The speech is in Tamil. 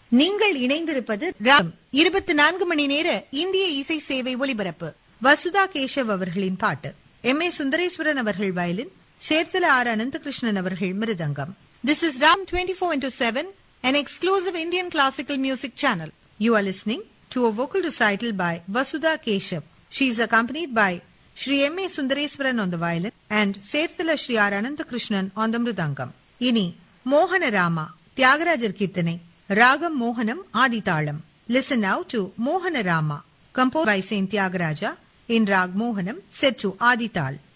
நீங்கள் இணைந்திருப்பது ராம் இருபத்தி நான்கு மணி நேர இந்திய இசை சேவை ஒலிபரப்பு வசுதா கேஷவ் அவர்களின் பாட்டு எம் ஏ சுந்தரேஸ்வரன் அவர்கள் வயலின் ஷேர்தல ஆர் அனந்தகிருஷ்ணன் அவர்கள் mridangam this is Ram twenty four into seven an exclusive Indian classical music channel. You are listening to a vocal recital by Vasudha Keshav. She is accompanied by Sri M.A. Sundareswaran on the violin and Serthala Sri R. Ananthakrishnan on the mridangam. இனி மோகன ராமா தியாகராஜர் கீர்த்தனை ராகம் மோகனம் ஆதிதாளம் லிசன் நவ் டு மோகன Rama compose by chain Thiyagaraja in rock மோகனம் செட் டு ஆதிதாள்